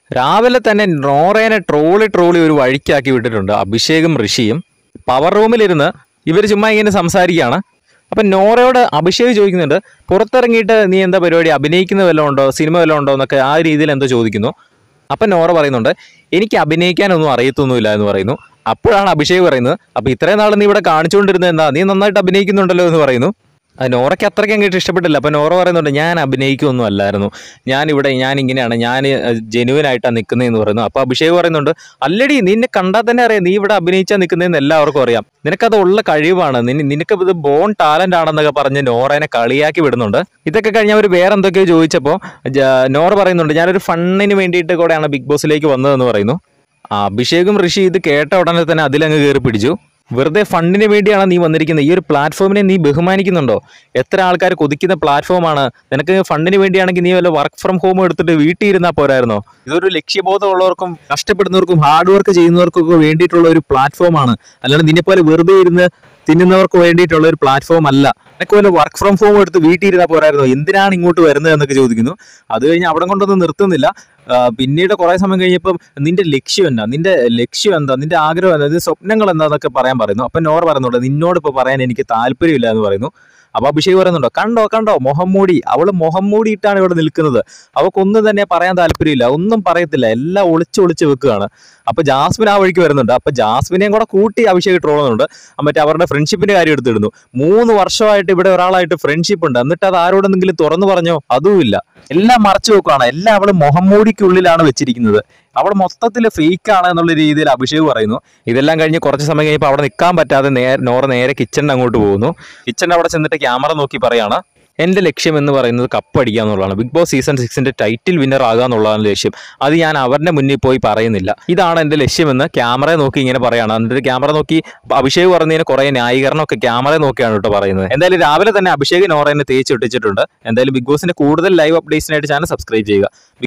രാവിലെ തന്നെ നോറേനെ trolley trolley ഒരു വഴിക്കാക്കി വിട്ടിട്ടുണ്ട് അഭിഷേകും ഋഷിയും പവർ റൂമിലിരുന്ന് ഇവർ ചുമ്മാ ഇങ്ങനെ സംസാരിക്കുകയാണ് അപ്പം നോറയോട് അഭിഷേക് ചോദിക്കുന്നുണ്ട് പുറത്തിറങ്ങിയിട്ട് നീ എന്താ പരിപാടി അഭിനയിക്കുന്ന വല്ലതും ഉണ്ടോ സിനിമ വല്ലതും ഉണ്ടോ എന്നൊക്കെ ആ രീതിയിൽ എന്തോ ചോദിക്കുന്നു അപ്പം നോറ പറയുന്നുണ്ട് എനിക്ക് അഭിനയിക്കാനൊന്നും അറിയത്തൊന്നുമില്ല എന്ന് പറയുന്നു അപ്പോഴാണ് അഭിഷേക് പറയുന്നത് അപ്പം ഇത്രയും നാൾ നീ ഇവിടെ കാണിച്ചുകൊണ്ടിരുന്നത് എന്താ നീ നന്നായിട്ട് അഭിനയിക്കുന്നുണ്ടല്ലോ എന്ന് പറയുന്നു അത് നോറയ്ക്ക് അത്രയ്ക്ക് അങ്ങോട്ട് ഇഷ്ടപ്പെട്ടില്ല അപ്പം നോറ പറയുന്നുണ്ട് ഞാൻ അഭിനയിക്കൊന്നും അല്ലായിരുന്നു ഞാൻ ഇവിടെ ഞാൻ ഇങ്ങനെയാണ് ഞാൻ ജെനുവൻ ആയിട്ടാണ് നിൽക്കുന്നതെന്ന് പറയുന്നു അപ്പോൾ അഭിഷേക് പറയുന്നുണ്ട് അല്ലടി നിന്നെ കണ്ടാൽ തന്നെ അറിയാം നീ ഇവിടെ അഭിനയിച്ചാൽ നിൽക്കുന്നതെന്ന് എല്ലാവർക്കും അറിയാം നിനക്കത് ഉള്ള കഴിവാണ് നിന നിനക്ക് ഇത് ബോൺ ടാലന്റ് ആണെന്നൊക്കെ പറഞ്ഞ് നോറേനെ കളിയാക്കി വിടുന്നുണ്ട് ഇതൊക്കെ കഴിഞ്ഞ് അവർ വേറെ എന്തൊക്കെയോ ചോദിച്ചപ്പോൾ നോറ പറയുന്നുണ്ട് ഞാനൊരു ഫണ്ണിന് വേണ്ടിയിട്ട് കൂടെയാണ് ബിഗ് ബോസിലേക്ക് വന്നതെന്ന് പറയുന്നു ആ, അഭിഷേകും ഋഷി ഇത് കേട്ട ഉടനെ തന്നെ അതിലങ്ങ് കയറി പിടിച്ചു വെറുതെ ഫണ്ടിന് വേണ്ടിയാണ് നീ വന്നിരിക്കുന്നത് ഈ ഒരു പ്ലാറ്റ്ഫോമിനെ നീ ബഹുമാനിക്കുന്നുണ്ടോ എത്ര ആൾക്കാർ കൊതിക്കുന്ന പ്ലാറ്റ്ഫോമാണ് നിനക്ക് ഫണ്ടിന് വേണ്ടിയാണെങ്കിൽ നീ വല്ല വർക്ക് ഫ്രം ഹോം എടുത്തിട്ട് വീട്ടിൽ ഇരുന്നാൽ പോരായിരുന്നോ ഇതൊരു ലക്ഷ്യബോധമുള്ളവർക്കും കഷ്ടപ്പെടുന്നവർക്കും ഹാർഡ് വർക്ക് ചെയ്യുന്നവർക്കൊക്കെ വേണ്ടിയിട്ടുള്ള ഒരു പ്ലാറ്റ്ഫോമാണ് അല്ലാണ്ട് നിന്നെ പോലെ വെറുതെ ഇരുന്ന് തിന്നുന്നവർക്ക് വേണ്ടിയിട്ടുള്ള ഒരു പ്ലാറ്റ്ഫോം അല്ല നിനക്ക് വല്ല വർക്ക് ഫ്രം ഹോം എടുത്ത് വീട്ടിൽ ഇരുന്നാൽ പോരായിരുന്നോ എന്തിനാണ് ഇങ്ങോട്ട് വരുന്നത് എന്നൊക്കെ ചോദിക്കുന്നു അത് കഴിഞ്ഞ് അവിടെ കൊണ്ടൊന്നും നിർത്തുന്നില്ല ആ, പിന്നീട് കുറെ സമയം കഴിഞ്ഞപ്പം നിന്റെ ലക്ഷ്യം എന്താ നിന്റെ ലക്ഷ്യം എന്താ നിന്റെ ആഗ്രഹം എന്താ നിന്റെ സ്വപ്നങ്ങൾ എന്താന്നൊക്കെ പറയാൻ പറയുന്നു അപ്പൊ നോർ പറയുന്നുണ്ട് നിന്നോട് ഇപ്പൊ പറയാൻ എനിക്ക് താല്പര്യമില്ല എന്ന് പറയുന്നു അപ്പൊ അഭിഷേക് പറയുന്നുണ്ടോ കണ്ടോ കണ്ടോ മുഖം മൂടി അവള് മുഖം മൂടിയിട്ടാണ് ഇവിടെ നിൽക്കുന്നത് അവൾക്കൊന്നും തന്നെ പറയാൻ താല്പര്യമില്ല ഒന്നും പറയത്തില്ല എല്ലാം ഒളിച്ച് ഒളിച്ച് വെക്കുകയാണ് അപ്പൊ ജാസ്മിൻ ആ വഴിക്ക് വരുന്നുണ്ട് അപ്പൊ ജാസ്മിനെയും കൂടെ കൂട്ടി അഭിഷേക് ട്രോളുന്നുണ്ട് മറ്റേ അവരുടെ ഫ്രണ്ട്ഷിപ്പിന്റെ കാര്യം എടുത്തിടുന്നു മൂന്ന് വർഷമായിട്ട് ഇവിടെ ഒരാളായിട്ട് ഫ്രണ്ട്ഷിപ്പ് ഉണ്ട് എന്നിട്ട് അത് ആരോടെന്നെങ്കിലും തുറന്നു പറഞ്ഞോ അതുമില്ല എല്ലാം മറച്ചു വെക്കുകയാണ് എല്ലാം അവള് മുഖം മൂടിക്കുള്ളിലാണ് വെച്ചിരിക്കുന്നത് അവൾ മൊത്തത്തിൽ ഫേക്ക് ആണ് എന്നുള്ള രീതിയിൽ അഭിഷേക് പറയുന്നു ഇതെല്ലാം കഴിഞ്ഞ് കുറച്ച് സമയം കഴിഞ്ഞപ്പോൾ അവിടെ നിൽക്കാൻ പറ്റാതെ നേരെ നോറ നേരെ കിച്ചണിന് അങ്ങോട്ട് പോകുന്നു കിച്ചണിന്റെ അവിടെ ചെന്നിട്ട് ക്യാമറ നോക്കി പറയാണ് എന്റെ ലക്ഷ്യം എന്ന് പറയുന്നത് കപ്പ് അടിക്കുക എന്നുള്ളതാണ് ബിഗ് ബോസ് സീസൺ സിക്സിന്റെ ടൈറ്റിൽ വിന്നർ ആകുക എന്നുള്ളതാണ് ലക്ഷ്യം അത് ഞാൻ അവരുടെ മുന്നിൽ പോയി പറയുന്നില്ല ഇതാണ് എന്റെ ലക്ഷ്യമെന്ന് ക്യാമറയെ നോക്കി ഇങ്ങനെ പറയാണ് എന്നിട്ട് ക്യാമറ നോക്കി അഭിഷേക് പറഞ്ഞതിന് കുറെ ന്യായീകരണമൊക്കെ ക്യാമറയെ നോക്കിയാണ് കേട്ടോ പറയുന്നത് എന്തായാലും രാവിലെ തന്നെ അഭിഷേക് നോറേനെ തേച്ച് ഒട്ടിച്ചിട്ടുണ്ട് എന്തായാലും ബിഗ് ബോസിന്റെ കൂടുതൽ ലൈവ് അപ്ഡേറ്റ്സിനായിട്ട് ചാനൽ സബ്സ്ക്രൈബ് ചെയ്യുക